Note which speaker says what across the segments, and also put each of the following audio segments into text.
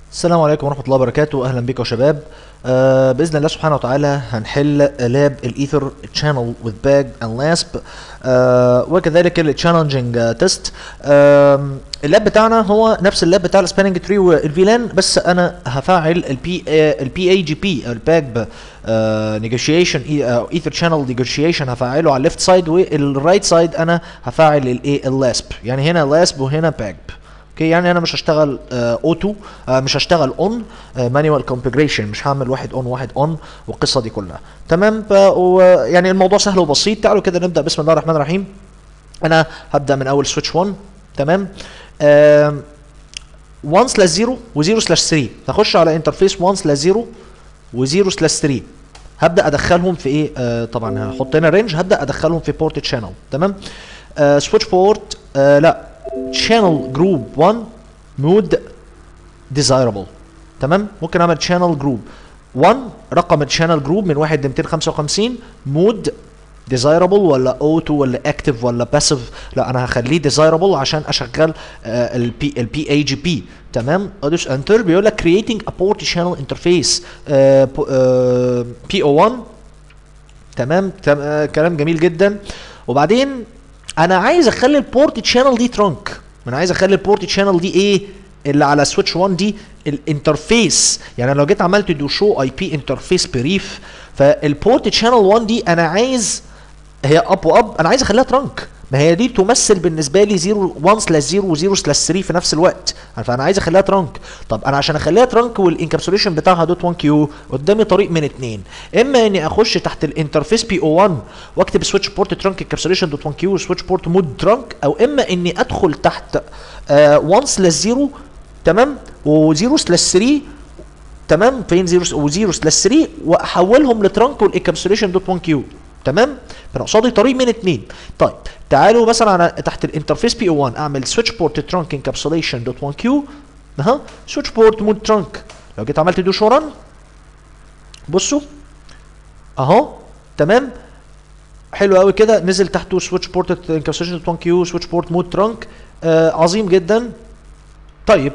Speaker 1: السلام عليكم ورحمة الله وبركاته أهلا بكم يا شباب آه بإذن الله سبحانه وتعالى هنحل لاب الإيثر channel with bag and lasp آه وكذلك التشالنجينج تيست آه اللاب بتاعنا هو نفس اللاب بتاع السباننج تري والفيلان بس أنا هفعل البي البي اي جي بي الباج نيجوشيشن ايثر شانل نيجوشيشن هفعله على الليفت سايد والرايت سايد انا هفعل الايه اللاسب يعني هنا لاسب وهنا باج اوكي يعني انا مش هشتغل اوتو آه مش هشتغل اون مانيوال كونفجريشن مش هعمل واحد اون واحد اون والقصه دي كلها تمام ف يعني الموضوع سهل وبسيط تعالوا كده نبدا بسم الله الرحمن الرحيم انا هبدا من اول سويتش 1 تمام آه 1 سلاش 0 و0 سلاش 3 هخش على انترفيس 1 سلاش 0 و0 سلاش 3 هبدا ادخلهم في ايه آه طبعا هحط هنا رينج هبدا ادخلهم في بورت تشانل تمام آه سويتش بورت آه لا channel group 1 mode desirable تمام ممكن اعمل channel group 1 رقم الشانل جروب من 1 ل 255 مود desirable ولا auto ولا active ولا passive لا انا هخليه desirable عشان اشغل البي البي اي جي بي تمام ادوس انتر بيقول لك creating a port channel interface بي او 1 تمام تم آه كلام جميل جدا وبعدين انا عايز اخلي البورت شانل دي ترانك انا عايز اخلي البورت شانل دي ايه اللي على سويتش 1 دي الانترفيس يعني لو جيت عملت دو شو اي بي انترفيس بريف فالبورت شانل 1 دي انا عايز هي اب واب انا عايز اخليها ترانك ما هي دي تمثل بالنسبه لي 0 1 سلاش 0 و0 سلاش 3 في نفس الوقت فانا عايز اخليها ترانك طب انا عشان اخليها ترانك والانكابسوليشن بتاعها دوت 1 كيو قدامي طريق من اتنين اما اني اخش تحت الانترفيس بي او 1 واكتب سويتش بورت ترانك انكابسوليشن دوت 1 كيو وسويتش بورت مود ترانك او اما اني ادخل تحت 1 سلاش 0 تمام و0 سلاش 3 تمام فين 0 و0 سلاش 3 واحولهم لترانك والانكابسوليشن دوت 1 كيو تمام فانا قصادي طريق من اتنين طيب تعالوا مثلا على تحت الانترفيس بي او 1 اعمل سويتش بورت ترانك انكابسوليشن دوت 1 كيو اها سويتش بورت مود ترانك لو جيت عملت دو شو رن بصوا اهو تمام حلو قوي كده نزل تحته سويتش بورت انكابسوليشن دوت 1 كيو سويتش بورت مود ترانك آه عظيم جدا طيب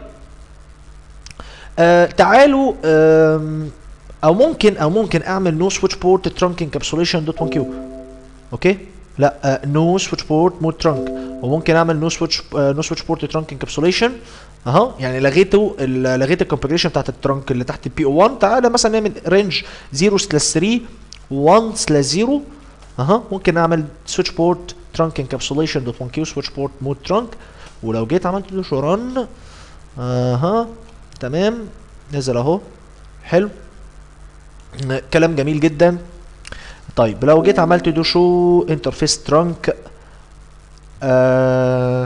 Speaker 1: آه تعالوا آه او ممكن او ممكن اعمل نو سويتش بورت ترانك انكابسوليشن دوت 1 كيو اوكي لا نو سويتش بورت مود ترانك وممكن اعمل نو سويتش نو سويتش بورت ترانك انكابسوليشن اهو يعني لغيته لغيت الكونفجريشن بتاعت الترانك اللي تحت البي او 1 تعالى مثلا نعمل رينج 0 سلاش 3 1 سلاش 0 اها ممكن اعمل سويتش بورت ترانك انكابسوليشن دوت 1 كيو سويتش بورت مود ترانك ولو جيت عملت له شو رن اها تمام نزل اهو حلو كلام جميل جدا طيب لو جيت عملت دو شو انترفيس ترانك آه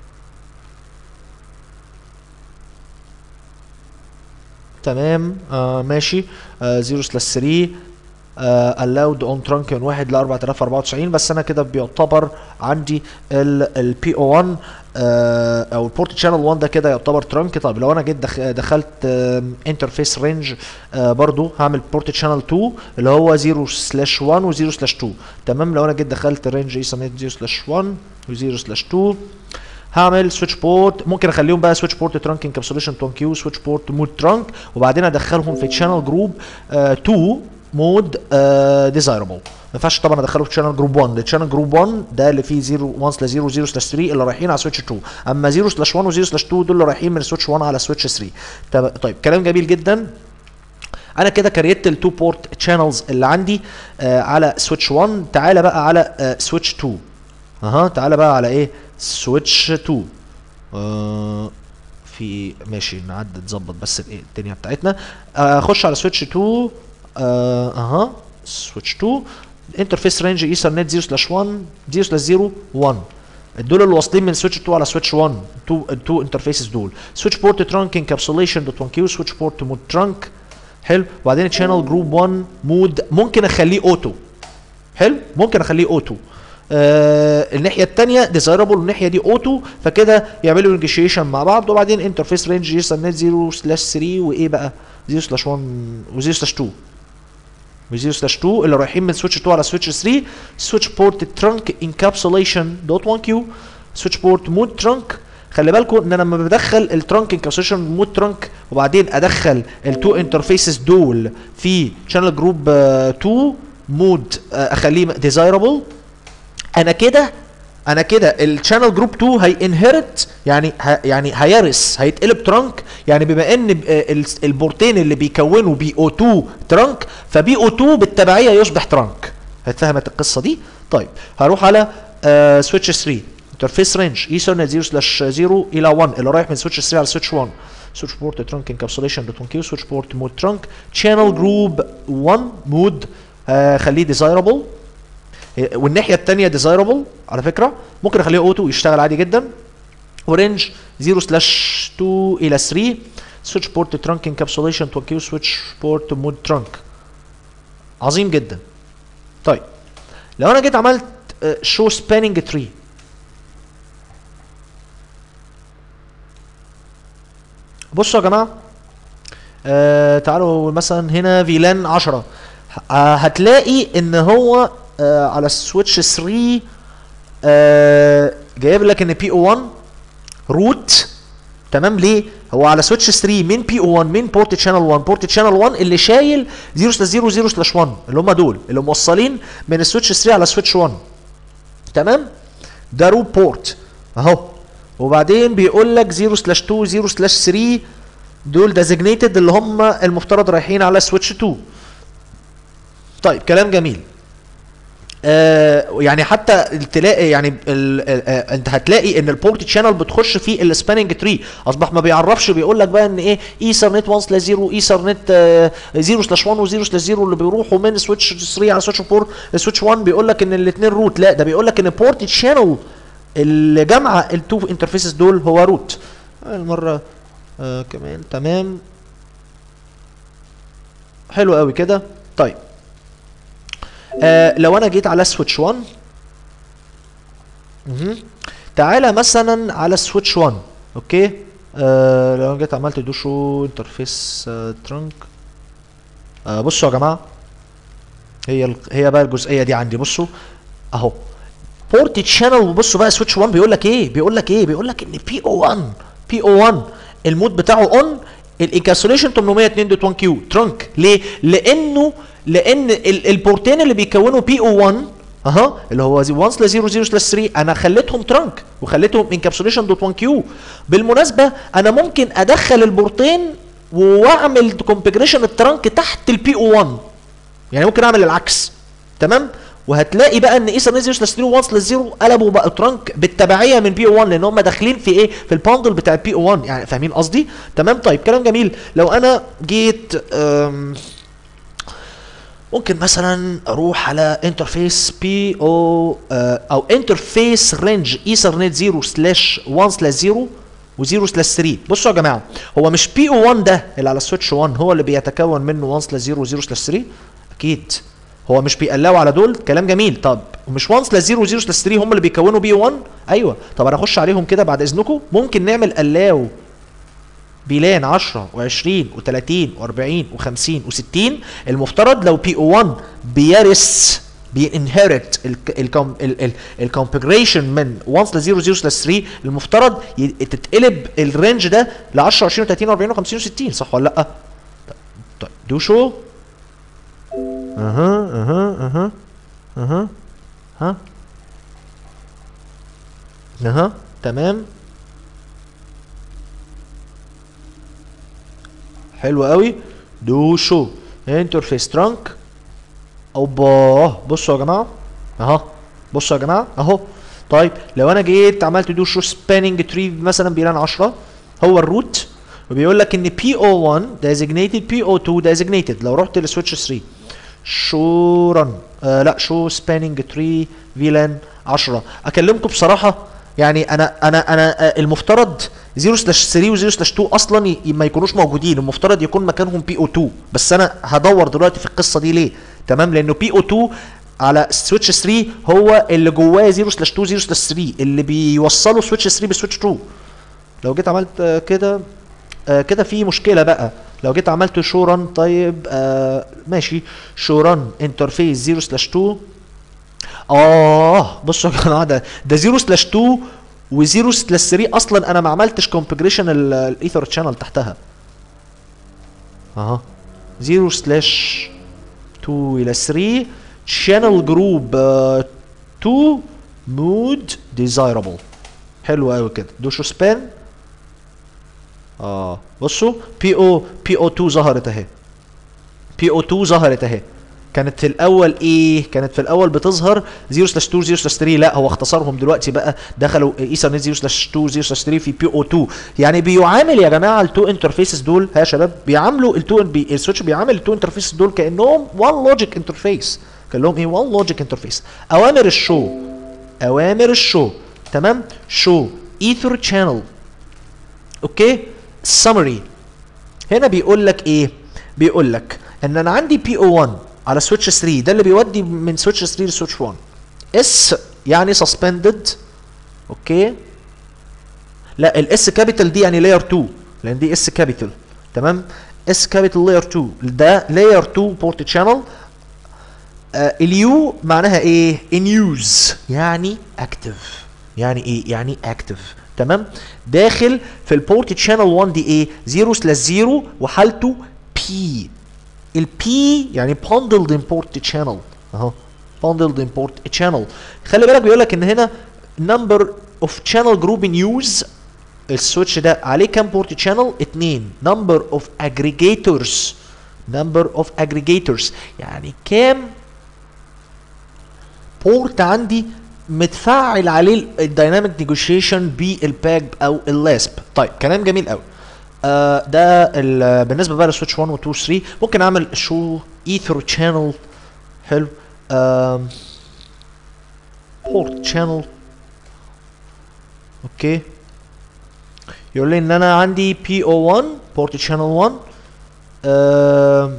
Speaker 1: تمام آه ماشي 0 سلاش 3 allowed on trunk من 1 ل 4094 بس انا كده بيعتبر عندي البي او 1 او البورت شانل 1 ده كده يعتبر ترانك طيب لو انا جيت دخلت انترفيس رينج برضو هعمل بورت شانل 2 اللي هو 0 سلاش 1 و 0 سلاش 2 تمام لو انا جيت دخلت رينج ايثرنت 0 سلاش 1 و 0 سلاش 2 هعمل سويتش بورت ممكن اخليهم بقى سويتش بورت ترانك انكابسوليشن 1 كيو سويتش بورت مود ترانك وبعدين ادخلهم في تشانل جروب 2 مود ديزايربل ما ينفعش طبعا ادخله في شانل جروب 1 الشانل جروب 1 ده اللي فيه 0 1 سلاش 0 0 سلاش 3 اللي رايحين على سويتش 2 اما 0 سلاش 1 و 0 سلاش 2 دول اللي رايحين من سويتش 1 على سويتش 3 طيب كلام جميل جدا انا كده كريت التو بورت تشانلز اللي عندي آه على سويتش 1 تعالى بقى على آه سويتش 2 اها تعالى بقى على ايه سويتش 2 آه في ماشي نعدي نظبط بس الايه الدنيا بتاعتنا اخش آه على سويتش 2 اها سويتش 2 انترفيس رينج ايثرنت 0 سلاش 1 0 سلاش 0 1 دول اللي واصلين من سويتش 2 على سويتش 1 2 2 انترفيسز دول سويتش بورت ترانك انكابسوليشن دوت 1 كيو سويتش بورت مود ترانك حلو وبعدين تشانل جروب 1 مود ممكن اخليه اوتو حلو ممكن اخليه اوتو آه الناحيه الثانيه ديزايربل الناحيه دي اوتو فكده يعملوا نيجوشيشن مع بعض وبعدين انترفيس رينج ايثرنت 0 سلاش 3 وايه بقى 0 سلاش 1 و 0 سلاش 2 و 0 سلاش 2 اللي رايحين من سويتش 2 على سويتش 3 سويتش بورت ترانك انكابسوليشن دوت 1 كيو سويتش بورت مود ترانك خلي بالكم ان انا لما بدخل الترانك انكابسوليشن مود ترانك وبعدين ادخل التو انترفيسز دول في شانل جروب 2 مود اخليه ديزايربل انا كده انا كده الشانل جروب 2 هينهرت يعني ه يعني هيرث هيتقلب ترانك يعني بما ان ب- آه، ال- البورتين اللي بيكونوا بي او 2 ترانك فبي او 2 بالتبعيه يصبح ترانك اتفهمت القصه دي طيب هروح على سويتش 3 انترفيس رينج ايثرنت 0 سلاش 0 الى 1 اللي رايح من سويتش 3 على سويتش 1 سويتش بورت ترانك انكابسوليشن دوت 1 كيو سويتش بورت مود ترانك شانل جروب 1 مود خليه ديزايربل والناحيه الثانيه ديزايربل على فكره ممكن اخليه اوتو يشتغل عادي جدا ورينج 0 سلاش 2 الى 3 سويتش بورت ترانك انكابسوليشن تو كيو سويتش بورت مود ترانك عظيم جدا طيب لو انا جيت عملت شو سباننج تري بصوا يا جماعه آه تعالوا مثلا هنا فيلان 10 آه هتلاقي ان هو آه على السويتش 3 آه جايب لك ان بي او 1 روت تمام ليه؟ هو على سويتش 3 من بي او 1 من بورت شانل 1 بورت شانل 1 اللي شايل 0 سلاش 0 0 سلاش 1 اللي هم دول اللي موصلين من السويتش 3 على سويتش 1 تمام؟ ده روت بورت اهو وبعدين بيقول لك 0 سلاش 2 0 سلاش 3 دول ديزيجنيتد اللي هم المفترض رايحين على سويتش 2 طيب كلام جميل آه يعني حتى تلاقي يعني ال آه انت هتلاقي ان البورت شانل بتخش في السباننج تري اصبح ما بيعرفش بيقول لك بقى ان ايه ايثرنت 1 سلاش 0 ايثرنت 0 سلاش 1 و0 سلاش 0 اللي بيروحوا من سويتش 3 على سويتش 4 سويتش 1 بيقول لك ان الاثنين روت لا ده بيقول لك ان البورت شانل اللي جامعه التو انترفيسز دول هو روت المره آه كمان تمام حلو قوي كده طيب آه لو انا جيت على سويتش 1 مهم. تعالى مثلا على سويتش 1 اوكي آه لو انا جيت عملت دو شو انترفيس آه ترانك آه بصوا يا جماعه هي ال... هي بقى الجزئيه دي عندي بصوا اهو بورت شانل بصوا بقى سويتش 1 بيقول لك ايه بيقول لك ايه بيقول لك ان بي او 1 بي او 1 المود بتاعه اون الانكاسوليشن 802.1 كيو ترانك ليه لانه لان ال- البورتين اللي بيكونوا بي او 1 اها اللي هو 1 سلاش 0 0 سلاش 3 انا خليتهم ترانك وخليتهم انكابسوليشن دوت 1 كيو بالمناسبه انا ممكن ادخل البورتين واعمل كونفجريشن الترانك تحت البي او 1 يعني ممكن اعمل العكس تمام وهتلاقي بقى ان ايثرنت 0 سلاش 3 1 سلاش 0 قلبوا بقى ترانك بالتبعيه من بي او 1 لان هم داخلين في ايه في الباندل بتاع البي او 1 يعني فاهمين قصدي تمام طيب كلام جميل لو انا جيت أم ممكن مثلا اروح على انترفيس بي او او انترفيس رينج ايثرنت 0 سلاش 1 سلاش 0 و0 سلاش 3 بصوا يا جماعه هو مش بي او 1 ده اللي على سويتش 1 هو اللي بيتكون منه 1 سلاش 0 و0 سلاش 3 اكيد هو مش بيقلاوا على دول كلام جميل طب مش 1 سلاش 0 و0 سلاش 3 هم اللي بيكونوا بي 1 ايوه طب انا اخش عليهم كده بعد اذنكم ممكن نعمل قلاو بيلان 10 و20 و30 و40 و50 و60 المفترض لو بي او 1 بيرث بينهرت الكونفجريشن من 1 سلاش 0 0 سلاش 3 المفترض ي- تتقلب الرينج ده ل 10 20 30 40 و50 و60 صح ولا لا؟ طيب دو شو اها اها اها اها ها اها تمام حلو قوي دو شو انترفيس ترانك اوبا بصوا يا جماعه اهو بصوا يا جماعه اهو طيب لو انا جيت عملت دو شو سباننج تري مثلا بيلان 10 هو الروت وبيقول لك ان بي او 1 ديزيجنيتد بي او 2 ديزيجنيتد لو رحت لسويتش 3 شو رن آه لا شو سباننج تري فيلان 10 اكلمكم بصراحه يعني انا انا انا آه، المفترض 0 سلاش 3 و 0 سلاش 2 اصلا ي- ما يكونوش موجودين المفترض يكون مكانهم بي او 2 بس انا هدور دلوقتي في القصه دي ليه تمام لانه بي او 2 على سويتش 3 هو اللي جواه 0 سلاش 2 0 سلاش 3 اللي بيوصلوا سويتش 3 بسويتش 2 لو جيت عملت آه، كده آه، كده في مشكله بقى لو جيت عملت شو ران طيب آه ماشي شو ران انترفيس 0 سلاش 2 اه بصوا يا جماعه ده ده 0 سلاش 2 و0 سلاش 3 اصلا انا ما عملتش كونفجريشن الايثر تشانل تحتها اها 0 سلاش 2 الى 3 channel جروب 2 مود desirable حلو قوي كده دوشوا سبان اه بصوا بي او بي او 2 ظهرت اهي بي او 2 ظهرت اهي كانت في الاول ايه كانت في الاول بتظهر 0 سلاش 2 0 سلاش 3 لا هو اختصرهم دلوقتي بقى دخلوا ايثرنت 0 سلاش 2 0 سلاش 3 في بي او 2 يعني بيعامل يا جماعه التو انترفيسز دول ها يا شباب بيعاملوا التو بي السويتش بيعامل التو انترفيسز دول كانهم وان لوجيك انترفيس كان لهم ايه وان لوجيك انترفيس اوامر الشو اوامر الشو تمام شو ايثر شانل اوكي سمري هنا بيقول لك ايه بيقول لك ان انا عندي بي او 1 على سويتش 3 ده اللي بيودي من سويتش 3 لسويتش 1 اس يعني سسبندد اوكي لا الاس كابيتال دي يعني لاير 2 لان دي اس كابيتال تمام اس كابيتال لاير 2 ده لاير 2 بورت شانل اليو معناها ايه ان يوز يعني اكتف يعني ايه يعني اكتف تمام داخل في البورت شانل 1 دي ايه 0 سلاش 0 وحالته بي البي يعني bundled import channel اهو bundled import channel خلي بالك بيقول لك ان هنا number of channel group in use السويتش ده عليه كام بورت شانل؟ اتنين number of aggregators number of aggregators يعني كام بورت عندي متفعل عليه الدايناميك نيجوشيشن بالباج او اللاسب طيب كلام جميل قوي آه ده بالنسبه بقى لسويتش 1 و 2 و 3 ممكن اعمل شو ايثر شانل حلو بورت شانل اوكي يقول لي ان انا عندي بي او 1 بورت شانل 1 آه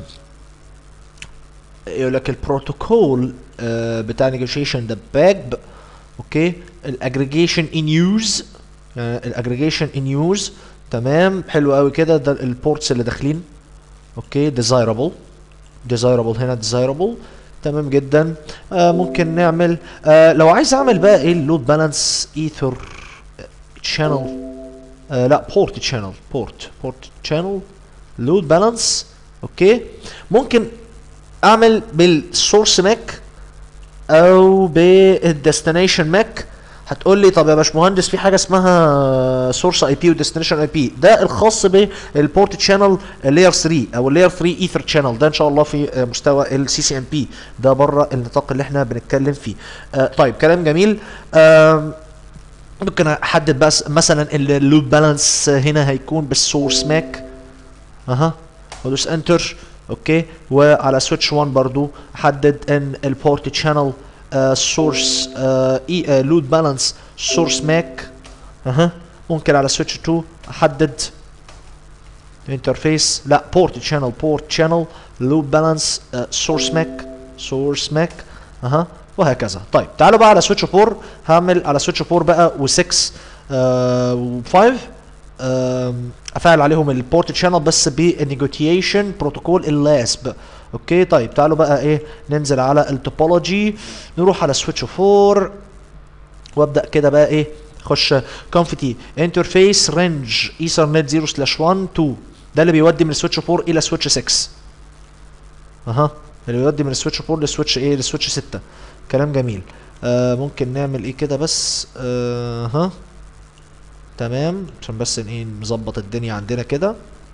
Speaker 1: يقول لك البروتوكول آه بتاع نيجوشيشن ده باج اوكي الاجريجيشن ان يوز الاجريجيشن ان يوز تمام حلو قوي كده ده البورتس اللي داخلين اوكي ديزايربل ديزايربل هنا ديزايربل تمام جدا آه ممكن نعمل آه لو عايز اعمل بقى ايه اللود بالانس ايثر شانل آه لا بورت شانل بورت بورت شانل لود بالانس اوكي ممكن اعمل بالسورس ماك او بالديستنيشن ماك هتقول لي طب يا باشمهندس في حاجه اسمها سورس اي بي وديستنيشن اي بي ده الخاص بالبورت شانل لاير 3 او اللاير 3 ايثر شانل ده ان شاء الله في مستوى السي سي ام بي ده بره النطاق اللي احنا بنتكلم فيه آه طيب كلام جميل آه ممكن احدد بس مثلا اللود بالانس هنا هيكون بالسورس ماك اها ودوس انتر اوكي وعلى سويتش 1 برضو احدد ان البورت شانل سورس اي لود بالانس سورس ماك اها ممكن على سويتش 2 احدد انترفيس لا بورت شانل بورت شانل لود بالانس سورس ماك سورس ماك اها وهكذا طيب تعالوا بقى على سويتش 4 هعمل على سويتش 4 بقى و6 و5 افعل عليهم البورت شانل بس بالنيجوتيشن بروتوكول اللاسب اوكي طيب تعالوا بقى ايه ننزل على التوبولوجي نروح على سويتش 4 وابدا كده بقى ايه خش كونفتي انترفيس رينج ايثرنت 0 سلاش 1 2 ده اللي بيودي من سويتش 4 الى سويتش 6 اها اللي بيودي من سويتش 4 لسويتش ايه لسويتش 6 كلام جميل آه ممكن نعمل ايه كده بس آه ها تمام عشان بس ايه نظبط الدنيا عندنا كده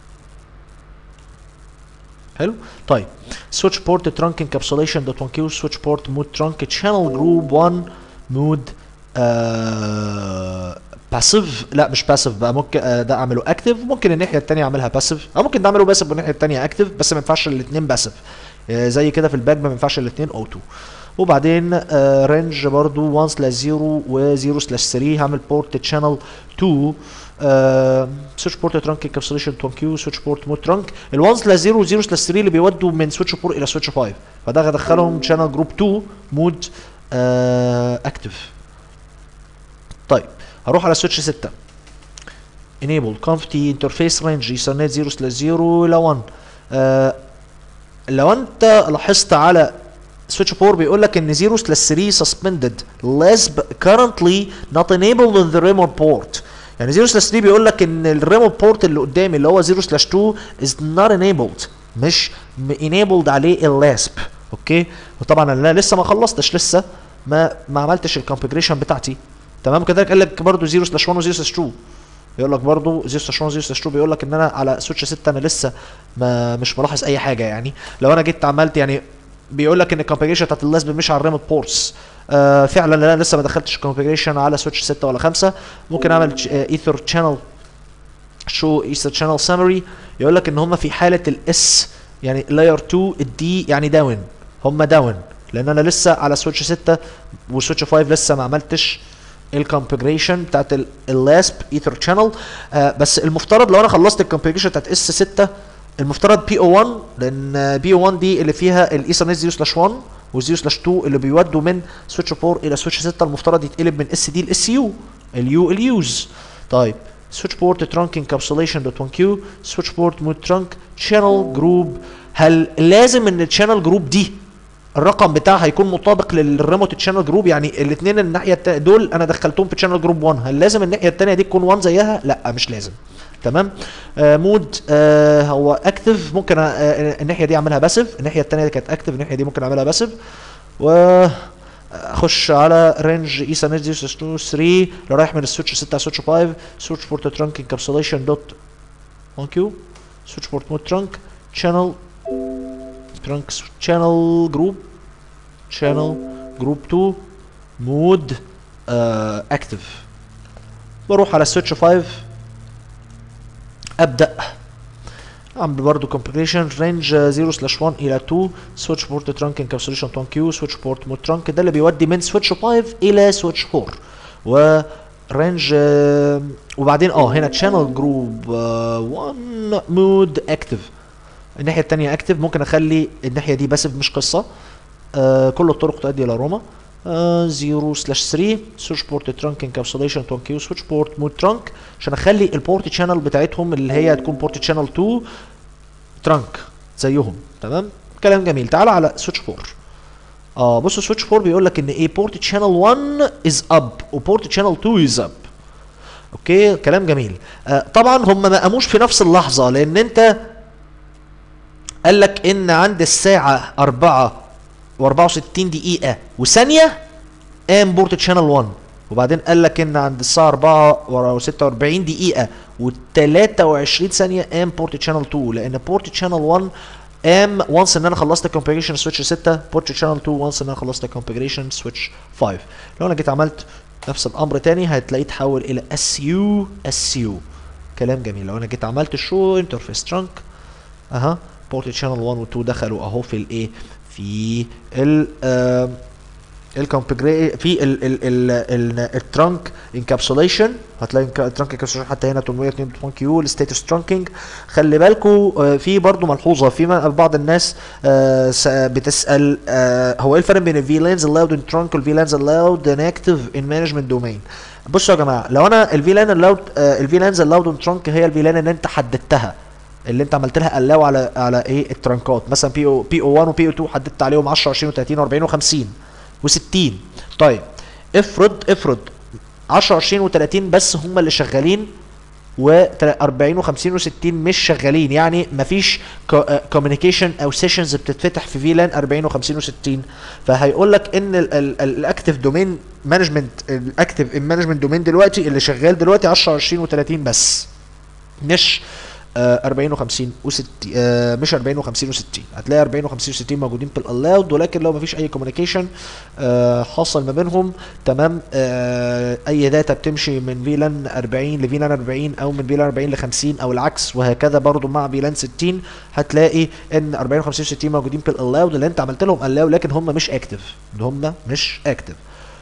Speaker 1: حلو طيب switch port trunk encapsulation dot 1 q switch port mode trunk channel group 1 mode آه باسيف لا مش باسيف بقى ممكن آه ده اعمله اكتف ممكن الناحيه الثانيه اعملها باسيف او ممكن ده اعمله باسيف والناحيه الثانيه اكتف بس ما ينفعش الاثنين باسيف آه زي كده في الباك ما ينفعش الاثنين اوتو وبعدين آه رينج برضو 1 سلاش 0 و 0 سلاش 3 هعمل بورت شانل 2 سويتش بورت ترانك انكابسوليشن 1 كيو سويتش بورت مود ترانك ال 1 سلاش 0 و 0 سلاش 3 اللي بيودوا من سويتش 4 الى سويتش 5 فده هدخلهم شانل جروب 2 مود اكتف طيب هروح على سويتش 6 enable conft interface range ايثرنت 0 سلاش 0 الى 1 آه لو انت لاحظت على switch 4 بيقول لك ان 0 slash 3 suspended lisp currently not enabled in the remote port يعني 0 slash 3 بيقول لك ان الريموت بورت اللي قدامي اللي هو 0 slash 2 is not enabled مش م- enabled عليه اللاسب اوكي وطبعا انا لسه ما خلصتش لسه ما ما عملتش الكونفجريشن بتاعتي تمام كذلك قال لك برضه 0 سلاش 1 و 0 سلاش 2 بيقول لك برضه 0 سلاش 1 و 0 سلاش 2 بيقول لك ان انا على سويتش 6 انا لسه ما مش ملاحظ اي حاجه يعني لو انا جيت عملت يعني بيقول لك ان الكونفجريشن بتاعت اللاسب مش على الريموت بورتس آه فعلا انا لسه ما دخلتش الكونفجريشن على سويتش 6 ولا 5 ممكن اعمل ايثر شانل شو ايثر شانل سامري يقول لك ان هم في حاله الاس يعني لاير 2 الدي يعني داون هم داون لان انا لسه على سويتش 6 وسويتش 5 لسه ما عملتش الكونفجريشن بتاعت اللاسب ايثر شانل بس المفترض لو انا خلصت الكونفجريشن بتاعت اس 6 المفترض بي او 1 لان بي او 1 دي اللي فيها الايثرنت 0 سلاش 1 و0 سلاش 2 اللي بيودوا من سويتش 4 الى سويتش 6 المفترض يتقلب من اس دي لاس يو اليو اليوز طيب switch port trunk encapsulation dot 1 q switch port mode trunk channel group هل لازم ان الشانل جروب دي الرقم بتاعها هيكون مطابق للريموت تشانل جروب يعني الاثنين الناحيه التا... دول انا دخلتهم في تشانل جروب 1 هل لازم الناحيه الثانيه دي تكون 1 زيها لا مش لازم تمام آه مود آه هو اكتف ممكن آه الناحيه دي اعملها باسيف الناحيه الثانيه دي كانت اكتف الناحيه دي ممكن اعملها باسيف و اخش على رينج ايثرنت 2 3 لو رايح من السويتش 6 على سويتش 5 سويتش بورت ترانك انكابسوليشن دوت 1 كيو سويتش بورت مود ترانك شانل ترانك شانل جروب شانل جروب 2 مود اكتف بروح على السويتش 5 ابدا اعمل برضه كومبليشن رينج 0 سلاش 1 الى 2 سويتش بورت ترانك انكابسوليشن 1 كيو سويتش بورت مود ترانك ده اللي بيودي من سويتش 5 الى سويتش 4 و رينج وبعدين اه هنا تشانل جروب 1 مود اكتف الناحيه الثانيه اكتف ممكن اخلي الناحيه دي باسف مش قصه آه كل الطرق تؤدي الى روما 0 سلاش 3 سويتش بورت ترانك انكابسوليشن 1 كيو سويتش بورت مود ترانك عشان اخلي البورت شانل بتاعتهم اللي هي هتكون بورت شانل 2 ترانك زيهم تمام كلام جميل تعال على سويتش 4 اه بص سويتش 4 بيقول لك ان ايه بورت شانل 1 از اب وبورت شانل 2 از اب اوكي كلام جميل آه طبعا هم ما قاموش في نفس اللحظه لان انت قال لك ان عند الساعه 4 و64 دقيقة وثانية قام بورت شانل 1 وبعدين قال لك ان عند الساعة 4 و46 دقيقة و23 ثانية قام بورت شانل 2 لان بورت شانل 1 قام وانس ان انا خلصت الكونفجريشن سويتش 6 بورت شانل 2 وانس ان انا خلصت الكونفجريشن سويتش 5 لو انا جيت عملت نفس الامر تاني هتلاقيه اتحول الى اس يو اس يو كلام جميل لو انا جيت عملت شو انترفيس ترانك اها بورت شانل 1 و 2 دخلوا اهو في الايه في ال الكونفجري في ال ال ال الترانك انكابسوليشن هتلاقي الترانك انكابسوليشن حتى هنا 802 كيو الستاتس ترانكينج خلي بالكم في برضه ملحوظه في بعض الناس بتسال هو ايه الفرق بين الفي لانز allowed in trunk والفي لانز allowed in active in management domain بصوا يا جماعه لو انا الفي لان allowed الفي لانز allowed in trunk هي الفي لان اللي انت حددتها اللي انت عملت لها الاو على على ايه الترانكات مثلا بي او بي او 1 وبي او 2 حددت عليهم 10 20 و30 و40 و50 و60 طيب افرض افرض 10 20 و30 بس هم اللي شغالين و 40 و50 و60 مش شغالين يعني مفيش كوميونيكيشن او سيشنز بتتفتح في فيلان 40 و50 و60 فهيقول لك ان الاكتف دومين مانجمنت الاكتف مانجمنت دومين دلوقتي اللي شغال دلوقتي 10 20 و30 بس مش آه 40 و50 و60 آه مش 40 و50 و60 هتلاقي 40 و50 و60 موجودين في الالاود ولكن لو مفيش اي كوميونيكيشن آه حاصل ما بينهم تمام آه اي داتا بتمشي من فيلان 40 لفيلان 40 او من فيلان 40 ل 50 او العكس وهكذا برضو مع فيلان 60 هتلاقي ان 40 و50 و60 موجودين في الالاود اللي انت عملت لهم الاو لكن هم مش اكتف هم مش اكتف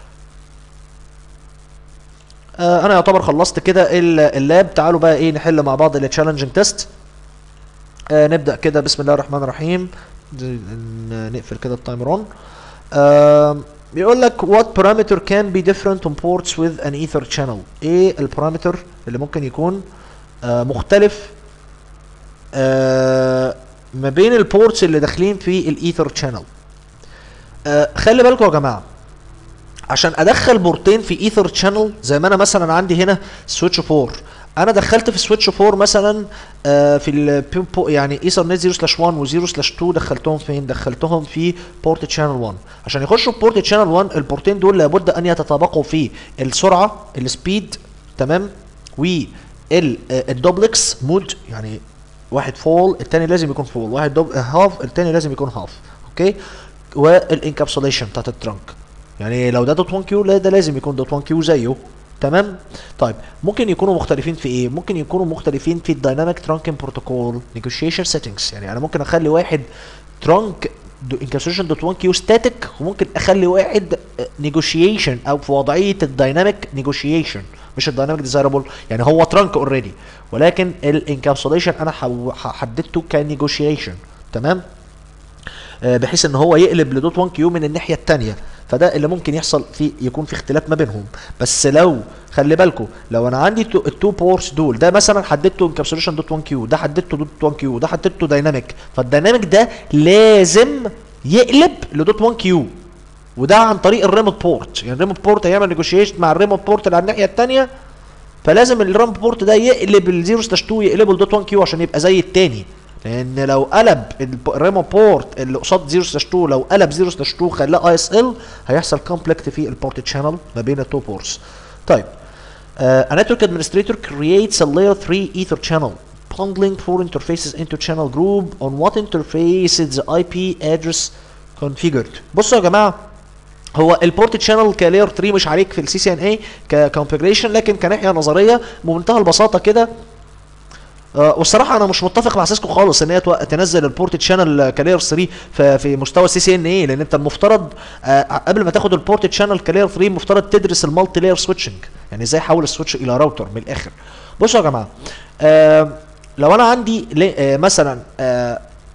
Speaker 1: آه انا يعتبر خلصت كده اللاب تعالوا بقى ايه نحل مع بعض التشالنجنج تيست آه نبدا كده بسم الله الرحمن الرحيم نقفل كده التايمر اون آه بيقول لك what parameter can be different on ports with an ether channel ايه البارامتر اللي ممكن يكون آه مختلف آه ما بين البورتس اللي داخلين في الايثر channel آه خلي بالكم يا جماعه عشان ادخل بورتين في ايثر تشانل زي ما انا مثلا عندي هنا سويتش 4 انا دخلت في سويتش 4 مثلا آه في ال يعني ايثر نت 0 سلاش 1 و 0 سلاش 2 دخلتهم فين؟ دخلتهم في بورت تشانل 1 عشان يخشوا في بورت تشانل 1 البورتين دول لابد ان يتطابقوا في السرعه السبيد تمام والدوبلكس مود يعني واحد فول التاني لازم يكون فول واحد دوب هاف التاني لازم يكون هاف اوكي والانكابسوليشن بتاعت الترانك يعني لو ده دوت 1 كيو لا ده لازم يكون دوت 1 كيو زيه تمام طيب ممكن يكونوا مختلفين في ايه ممكن يكونوا مختلفين في الدايناميك ترانكين بروتوكول نيجوشيشن سيتنجز يعني انا ممكن اخلي واحد ترانك انكابسوليشن دوت 1 كيو ستاتيك وممكن اخلي واحد نيجوشيشن او في وضعيه الدايناميك نيجوشيشن مش الدايناميك ديزايربل يعني هو ترانك اوريدي ولكن الانكابسوليشن انا حددته كنيجوشيشن تمام آه بحيث ان هو يقلب لدوت 1 كيو من الناحيه الثانيه فده اللي ممكن يحصل في يكون في اختلاف ما بينهم بس لو خلي بالكم لو انا عندي التو بورس دول ده مثلا حددته انكابسوليشن دوت 1 كيو ده حددته دوت 1 كيو ده حددته دايناميك فالدايناميك ده لازم يقلب لدوت 1 كيو وده عن طريق الريموت بورت يعني الريموت بورت هيعمل نيجوشيشن مع الريموت بورت اللي على الناحيه الثانيه فلازم الريموت بورت ده يقلب ال 0 سلاش 2 يقلبه لدوت 1 كيو عشان يبقى زي الثاني لان لو قلب الريمو بورت اللي قصاد 0 سلاش 2 لو قلب 0 سلاش 2 خلاه اي اس ال هيحصل كونفليكت في البورت تشانل ما بين التو بورتس طيب uh, a network administrator creates a layer 3 ether channel bundling four interfaces into channel group on what interface is the IP address configured بصوا يا جماعه هو البورت تشانل كلاير 3 مش عليك في السي سي ان اي ككونفجريشن لكن كناحيه نظريه بمنتهى البساطه كده آه والصراحه انا مش متفق مع سيسكو خالص ان هي تنزل البورت تشانل كلاير 3 في, في مستوى السي سي ان اي لان انت المفترض آه قبل ما تاخد البورت تشانل كلاير 3 المفترض تدرس المالتي لاير سويتشنج يعني ازاي احول السويتش الى راوتر من الاخر بصوا يا جماعه آه لو انا عندي آه مثلا آه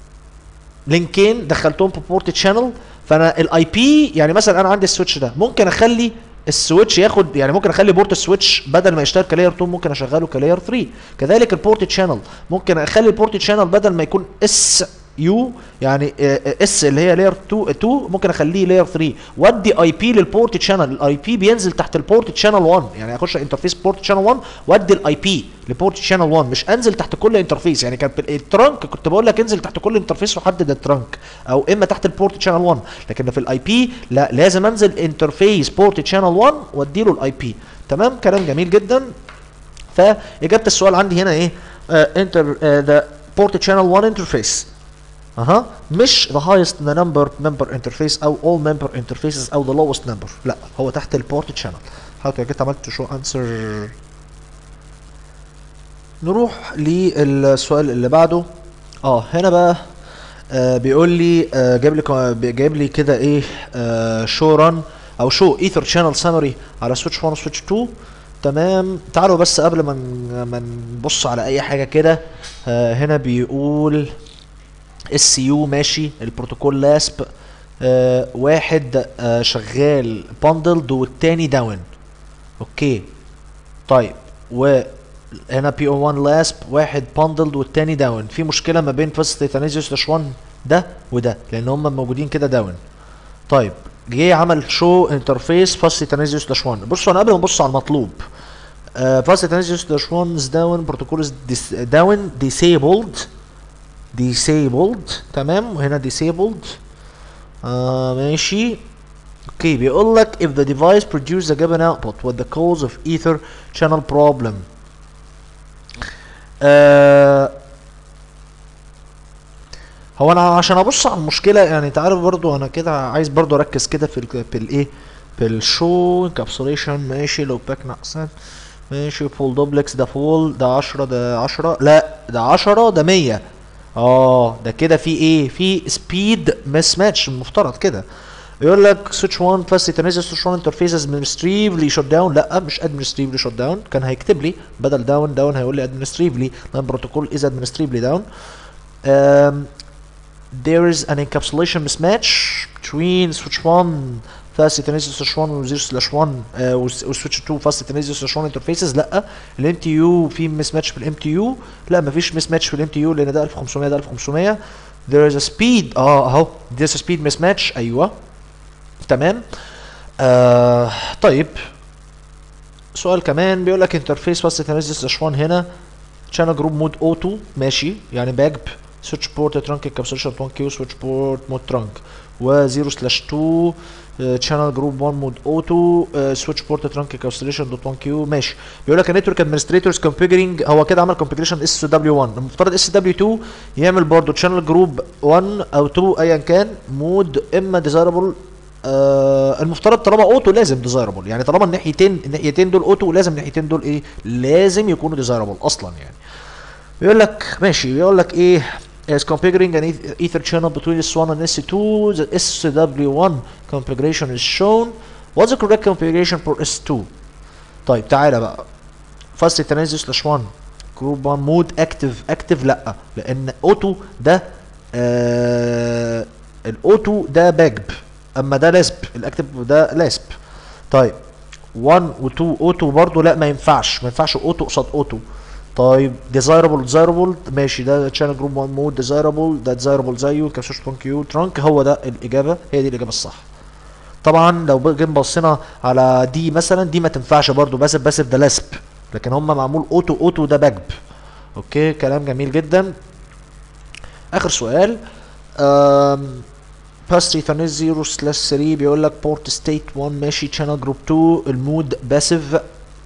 Speaker 1: لينكين دخلتهم في بورت تشانل فانا الاي بي يعني مثلا انا عندي السويتش ده ممكن اخلي السويتش ياخد يعني ممكن اخلي بورت السويتش بدل ما يشتغل كلاير 2 ممكن اشغله كلاير 3 كذلك البورت تشانل ممكن اخلي البورت تشانل بدل ما يكون اس يو يعني اس اللي هي لاير 2 2 ممكن اخليه لاير 3 وادي اي بي للبورت تشانل الاي بي بينزل تحت البورت تشانل 1 يعني اخش انترفيس بورت تشانل 1 وادي الاي بي لبورت تشانل 1 مش انزل تحت كل انترفيس يعني كان الترانك كنت بقول لك انزل تحت كل انترفيس وحدد الترانك او اما تحت البورت تشانل 1 لكن في الاي بي لا لازم انزل انترفيس بورت تشانل 1 وادي له الاي بي تمام كلام جميل جدا فاجابه السؤال عندي هنا ايه انتر ذا بورت تشانل 1 انترفيس اها مش the highest number member interface او all member interfaces او the lowest number لا هو تحت البورت تشانل حضرتك جيت عملت شو انسر نروح للسؤال اللي بعده اه هنا بقى آه بيقول لي آه جايب لي جايب لي كده ايه آه شو ران او شو ايثر شانل سامري على سويتش 1 وسويتش 2 تمام تعالوا بس قبل ما ما نبص على اي حاجه كده آه هنا بيقول اس يو ماشي البروتوكول لاسب آه واحد آه شغال باندلد والتاني داون اوكي طيب وهنا بي او 1 لاسب واحد باندلد والتاني داون في مشكله ما بين فاست تيتانيزيوس سلاش 1 ده وده لان هم موجودين كده داون طيب جه عمل شو انترفيس فاست تيتانيزيوس سلاش 1 بصوا انا قبل ما نبص على المطلوب فاست تيتانيزيوس سلاش 1 is down protocol is dis down disabled disabled تمام وهنا disabled آه ماشي اوكي بيقول لك if the device produces a given output what the cause of ether channel problem آه هو انا عشان ابص على المشكله يعني انت عارف برضو انا كده عايز برضو اركز كده في ال في الايه في الشو انكابسوليشن ماشي لو باك نقصان ماشي فول دوبلكس ده فول ده 10 ده 10 لا ده 10 ده 100 اه ده كده في ايه في سبيد مس ماتش المفترض كده يقول لك سويتش 1 فاست يتنزل سويتش 1 انترفيس ادمنستريفلي شوت داون لا مش ادمنستريفلي شوت داون كان هيكتب لي بدل داون داون هيقول لي ادمنستريفلي لان بروتوكول از ادمنستريفلي داون there is an encapsulation mismatch between switch 1 fast يتنزل سلاش 1 و 0 سلاش 1 وسويتش 2 فاست يتنزل سلاش 1 انترفيسز لا الام تي يو في مس ماتش في الام تي يو لا مفيش مس ماتش في الام تي يو لان ده 1500 ده 1500 there is a speed اه اهو there's a speed mismatch ايوه تمام آه طيب سؤال كمان بيقول لك انترفيس بس تنزل سلاش 1 هنا شانل جروب مود اوتو ماشي يعني باجب سويتش بورت ترانك انكابسوليشن 1 كيو سويتش بورت مود ترانك و0 سلاش 2 شانل جروب 1 مود اوتو سويتش بورت ترانك انكابسوليشن دوت 1 كيو ماشي بيقول لك النتورك ادمنستريتورز كونفيجرنج هو كده عمل كونفيجريشن اس دبليو 1 المفترض اس دبليو 2 يعمل برضه شانل جروب 1 او 2 ايا كان مود اما ديزايربل آه المفترض طالما اوتو لازم ديزايربل يعني طالما الناحيتين الناحيتين دول اوتو لازم الناحيتين دول ايه لازم يكونوا ديزايربل اصلا يعني بيقول لك ماشي بيقول لك ايه is configuring an eth- ether channel between S1 and S2 the SW1 configuration is shown what's the correct configuration for S2 طيب تعالى بقى فاست تنازل سلاش 1 جروب 1 مود اكتف اكتف لا لان اوتو ده آه الاوتو ده باجب اما ده لاسب الاكتف ده لاسب طيب 1 و2 اوتو برضو لا ما ينفعش ما ينفعش اوتو قصاد اوتو طيب ديزايربل ديزايربل ماشي ده تشانل جروب 1 مود ديزايربل ده ديزايربل زيه كابشوش 1 كيو ترانك هو ده الاجابه هي دي الاجابه الصح طبعا لو جينا بصينا على دي مثلا دي ما تنفعش برضو باسف باسف ده لاسب لكن هم معمول اوتو اوتو ده باجب اوكي كلام جميل جدا اخر سؤال أم باس ايثرنت 0 سلاش 3 بيقول لك بورت ستيت 1 ماشي شانل جروب 2 المود باسف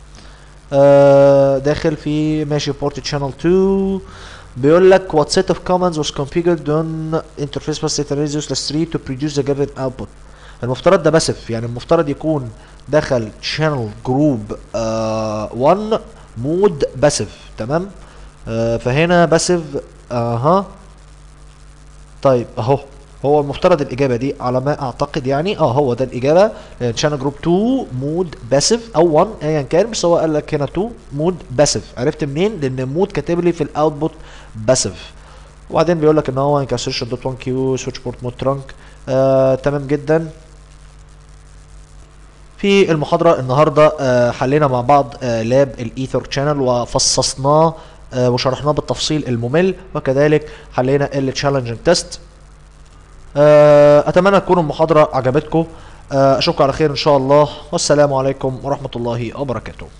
Speaker 1: آه داخل في ماشي بورت شانل 2 بيقول لك what set of commands was configured on interface bus data radio slash 3 to produce the given output المفترض ده باسف يعني المفترض يكون دخل channel جروب آه 1 مود باسف تمام آه فهنا باسف اها طيب اهو هو المفترض الاجابه دي على ما اعتقد يعني اه هو ده الاجابه شانل جروب 2 مود باسيف او 1 ايا كان بس هو قال لك هنا 2 مود باسيف عرفت منين لان مود كاتب لي في الاوتبوت باسيف وبعدين بيقول لك ان هو انكاسيشن دوت 1 كيو سويتش بورت مود ترانك آه تمام جدا في المحاضرة النهاردة آه حلينا مع بعض آه لاب الايثر شانل وفصصناه آه وشرحناه بالتفصيل الممل وكذلك حلينا التشالنجنج تيست اتمنى تكون المحاضرة عجبتكم اشوفكم على خير ان شاء الله والسلام عليكم ورحمة الله وبركاته